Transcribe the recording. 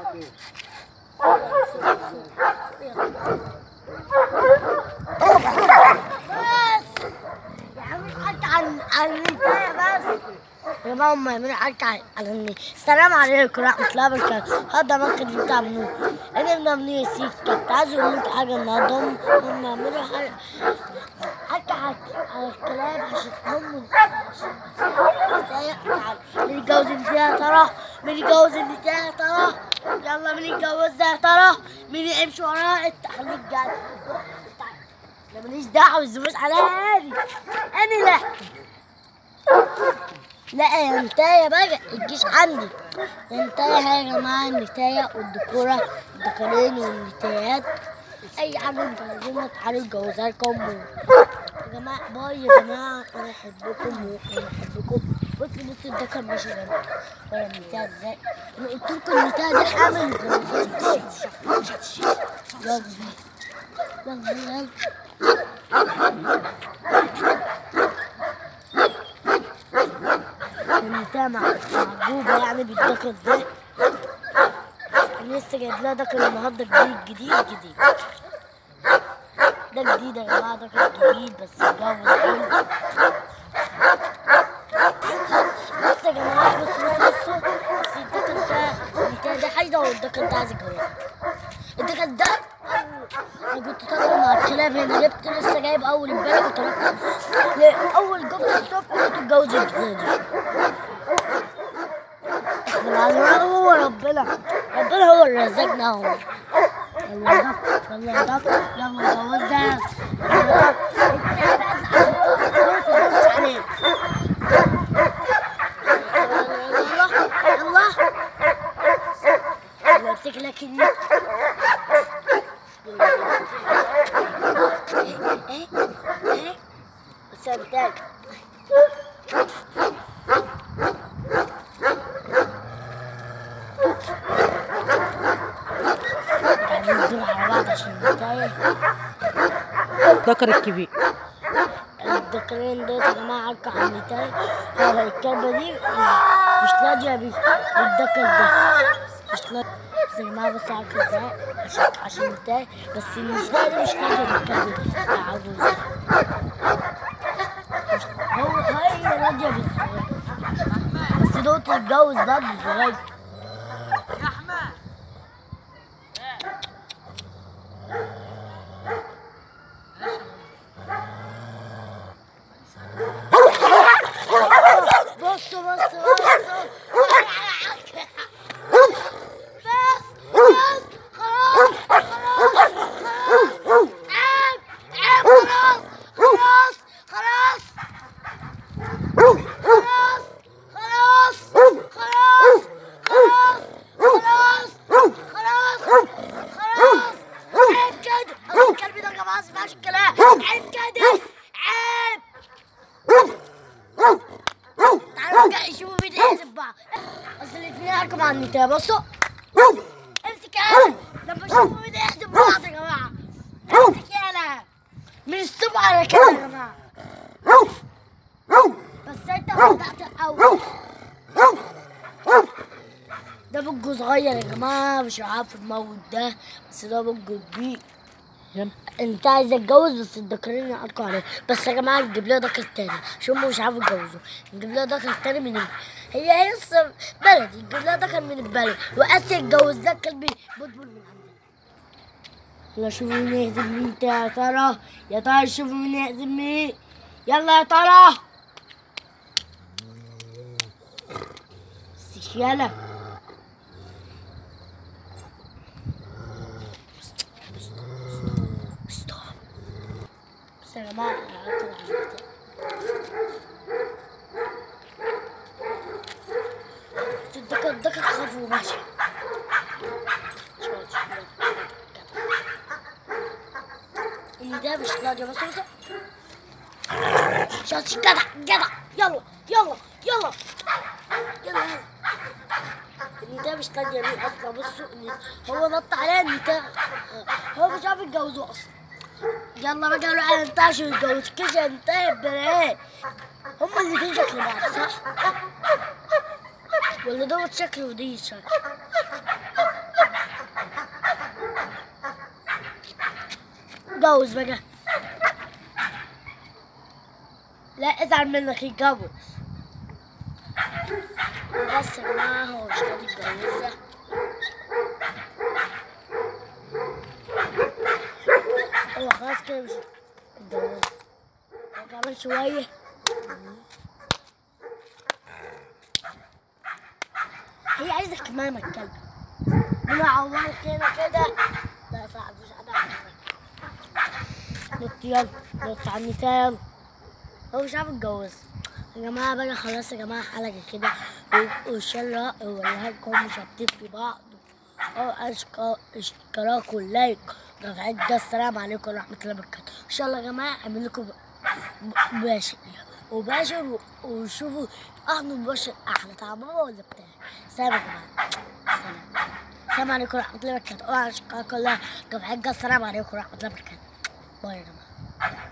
بس يا عم حكي عن عن النتاية بس يا ماما من حكي عن عن النتاية السلام عليكم ورحمة الله وبركاته هذا ممكن اللي بتعملوه أنا بنعمل سيك كنت عايز أقول لكم حاجة النهاردة هم هم عملوا حاجة حكي عن عن الكلام عشان هم من يتجوز النتاية ترى من يتجوز النتاية ترى يلا من يتجوزها ترى من يمشي وراها التحليل جاي انا ماليش دعوه الزواج على هادي انا لا لا يا نتاية بقى الجيش عندي يا نتاية هاي يا جماعة النتاية والدكورة الدكورين والنتايات أي حاجة انتوا عايزينها تعالوا اتجوزها لكم و- يا جماعة باي يا جماعة أنا أحبكم وأنا أحبكم بصوا بصوا الدكر ماشي جنبي ولا النتاية ازاي أنا قلت لكم النتاية دي حامل يلا يلا يلا المتابع معجوبة يعني بالدكر ده أنا لسه جايب لها دكر النهارده جديد جديد جديد ده جديد يا جماعة دكر جديد بس الجو حلو بص يا جماعة بص بص بص بس الدكر ده البتاع ده حاجة والدكر ده عايز يتجوز الدكر ده انا كنت طالع مع الكلاب هنا جبت لسه جايب اول امبارح وطلعت اول جبت الصبح كنت اتجوز الجديد العظيم هو ربنا ربنا هو اللي رزقنا هو يلا يا دكتور يلا يا دكتور يلا جوزها يلا يا دكتور. عليك. يلا يلا يلا امسك لك النت ايه ايه بس أنا بتاعك يعني ننزل على بعض عشان نتايه الذكر الكبير الذكرين دول يا جماعة عكا على النتاية هو الكلبة دي مش لاقية بيه الذكر ده مش لاقية بس يا جماعة بس عكا ازاي عشان عشان النتاية بس مش لاقية مش لاقية بالكلب ده عجوز هو هي راضية بالصغير بس دوت اتجوز برضه صغير بصوا بصوا بصوا بس بس خلاص خلاص خلاص عيب عيب خلاص خلاص خلاص خلاص خلاص خلاص خلاص خلاص خلاص عيب كده أصل الكلب ده يا جماعة ما يسمعش الكلام عيب كده عيب تعالوا بقى شوفوا مين يحسب بعض اصل الاثنين هركب على النتاية بصوا امسك انا لما اشوفوا مين يحسب بعض يا جماعة امسك انا من الصبح على كده يا جماعة بس انت بدأت الاول ده بوجو صغير يا جماعة مش عارف الموت ده بس ده بوجو كبير يلا انت عايز اتجوز بس الدكرين يعلقوا عليه بس يا جماعه نجيب لها دكر تاني عشان هم مش عارفوا يتجوزوا نجيب لها دكر تاني من ال- هي هي لسه بلدي نجيب لها دكر من البلد واسي يتجوز ده كلبي بوتبول من عندنا يلا شوفوا مين يهزم مين يا ترى يا ترى شوفوا مين يهزم مين يلا يا ترى بس يلا ستوب بس يا جماعة أنا قعدت العب الدكة الدكة تخاف وماشي شوية شوية. اللي ده مش راضي بص بص شاطر جدع جدع يلا يلا يلا يلا يلا اللي ده مش راضي يمين اصلا بصوا اللي هو نط عليها اللي ده هو مش عارف يتجوزوا اصلا يلا بقى نروح ننتعش ونتجوز كده انتهى بلاقي هما الاتنين شكل بعض صح؟ ولا دوت شكل ودي شكل اتجوز بقى لا ازعل منك يتجوز بس يا جماعة هو مش راضي يتجوزها هو خلاص كده مش اتجوز كمان شوية هي عايزة كمان الكلب انا عوال كده كده لا صعب مش قادر نط يلا نط على النساء يلا هو مش عارف يتجوز يا جماعة بقى خلاص يا جماعة حلقة كده و- وإن شاء الله والله لكم مشتتين في بعض أو أشكر اشتراك واللايك رفعت ده السلام عليكم ورحمة الله وبركاته إن شاء الله يا جماعة أعمل لكم ب- مباشر وباشر و- وشوفوا أهل مباشر أحلى طعمه ولا بتاعي سلام يا جماعة سلام السلام عليكم ورحمة الله وبركاته أوعى أشكرك الله رفعت ده السلام عليكم ورحمة الله وبركاته باي يا جماعة